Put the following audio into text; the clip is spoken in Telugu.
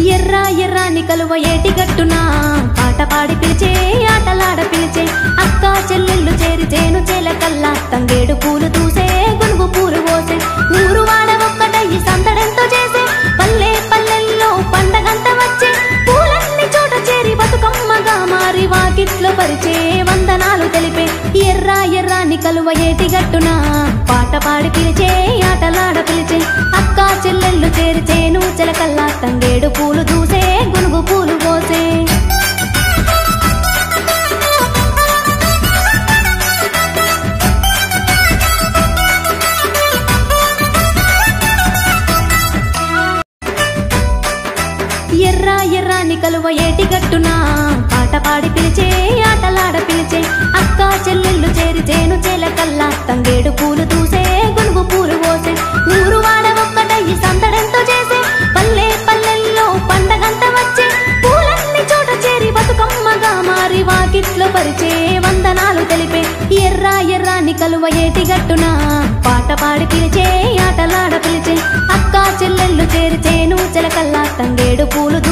ఎర్ర ఎర్రాని కలువ ఏటి గట్టున పాట పాడి పిలిచే ఆటలాడ పిలిచే అక్క చెల్లెళ్ళు చేరి చేను చేలకల్లా తంగేడు పూలు తూసే గునుగు పూలు పోసే ఊరు వాడ ఒక్కటయ్యి సందడెంతో చేసే పల్లె పల్లెల్లో పండగంత వచ్చే పూలన్నీ చోట చేరి బతుకమ్మగా మారి వాకిట్లో పరిచే వందనాలు తెలిపే ఎర్ర ఎర్రాని కలువ ఏటి గట్టున పాట పాడి పిలిచే ఆటలాడ పిలిచే అక్క చెల్లెళ్ళు చేరి చేను చెలకల్లా తంగేడు పూలు దూసే గునుగు పూలు పోసే ఎర్ర ఎర్రాని కలువ ఏటి గట్టున పాట పాడి పిలిచే ఆటలాడ పిలిచే అక్క చెల్లెళ్ళు చేరి చేను చేలకల్లా తంగేడు పూలు తూసే గునుగు పూలు పోసే ఊరు వాడ ఒక్కటయ్యి సందడెంతో చేసే పల్లె పల్లెల్లో పండగంత వచ్చే పూలన్నీ చోట చేరి బతుకమ్మగా మారి వాకిట్లో పరిచే వందనాలు తెలిపే ఎర్ర ఎర్రాని కలువ ఏటి గట్టున పాట పాడి పిలిచే ఆటలాడ పిలిచే అక్క చెల్లెళ్ళు చేరి చేను చెలకల్లా తంగేడు పూలు